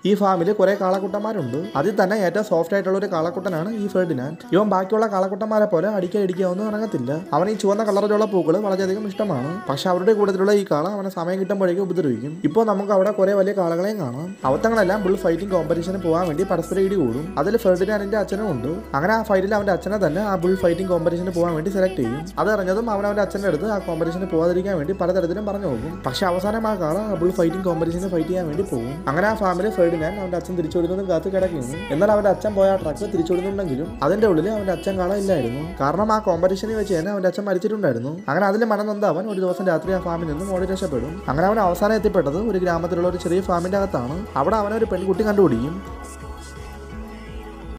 ഈ ഫാമിൽ കുറെ കാളക്കുട്ടന്മാരുണ്ട് അതിൽ തന്നെ ഏറ്റവും സോഫ്റ്റ് ആയിട്ടുള്ള ഒരു കാളക്കുട്ടനാണ് ഈ ഫെർഡിനാൻഡ് ഇവൻ ബാക്കിയുള്ള കാളക്കുട്ടന്മാരെ പോലെ അടിക്കാൻ ഇടിക്കാവൊന്നും ഇറങ്ങത്തില്ല അവൻ ഈ ചുവന്ന കളറിലുള്ള പൂക്കൾ വളരെയധികം ഇഷ്ടമാണ് പക്ഷെ അവരുടെ കൂട്ടത്തിലുള്ള ഈ കാള അവനെ സമയം കിട്ടുമ്പോഴേക്കും ഉപദ്രവിക്കും ഇപ്പോൾ നമുക്ക് അവിടെ കുറെ വലിയ കാളകളെയും കാണാം അവത്തങ്ങളെല്ലാം ബുൾ ഫൈറ്റിംഗ് കോമ്പറ്റീഷന് പോകാൻ വേണ്ടി പരസ്പരം ഇടി കൂടും അതിൽ ഫെർഡിനാൻഡിന്റെ അച്ഛനും ഉണ്ട് അങ്ങനെ ആ ഫൈറ്റിൽ അവന്റെ അച്ഛനെ തന്നെ ആ ബുൾ ഫൈറ്റിംഗ് കോമ്പറ്റീഷന് പോകാൻ വേണ്ടി സെലക്ട് ചെയ്യും അത് അറിഞ്ഞതും അവൻ അവന്റെ അച്ഛൻ്റെ അടുത്ത് ആ കോമ്പറ്റീഷന് പോകാതിരിക്കാൻ വേണ്ടി പലതരത്തിലും പറഞ്ഞു പോകും പക്ഷെ അവസാനം ആ കാള ആ ബുൾ ഫൈറ്റിംഗ് കോമ്പറ്റീഷന് ഫൈറ്റ് ചെയ്യാൻ വേണ്ടി പോകും അങ്ങനെ ആ ഫാമിലി ഫെർഡിനാൻഡ് അവന്റെ അച്ഛൻ തിരിച്ചോടുന്നതും കാത്ത് കിടക്കുന്നു എന്നാൽ അവന്റെ അച്ഛൻ പോയ ആ ട്രക്ക് തിരിച്ചോടുന്നുണ്ടെങ്കിലും അതിന്റെ ഉള്ളിൽ അവന്റെ അച്ഛൻ കാള ഇല്ലായിരുന്നു കാരണം ആ കോമ്പറ്റീഷനിൽ വെച്ച് തന്നെ അവന്റെ അച്ഛൻ മരിച്ചിട്ടുണ്ടായിരുന്നു അങ്ങനെ അതിൽ മനം നൊന്ത് അവൻ ഒരു ദിവസം രാത്രി ആ ഫാമിൽ നിന്നും ഓടി രക്ഷപ്പെടും അങ്ങനെ അവൻ അവസാനം എത്തിപ്പെട്ടത് ഒരു ഗ്രാമത്തിലുള്ള ഒരു ചെറിയ ഫാമിന്റെ അകത്താണ് അവിടെ അവനെ ഒരു പെൺകുട്ടി കണ്ടുപിടിക്കും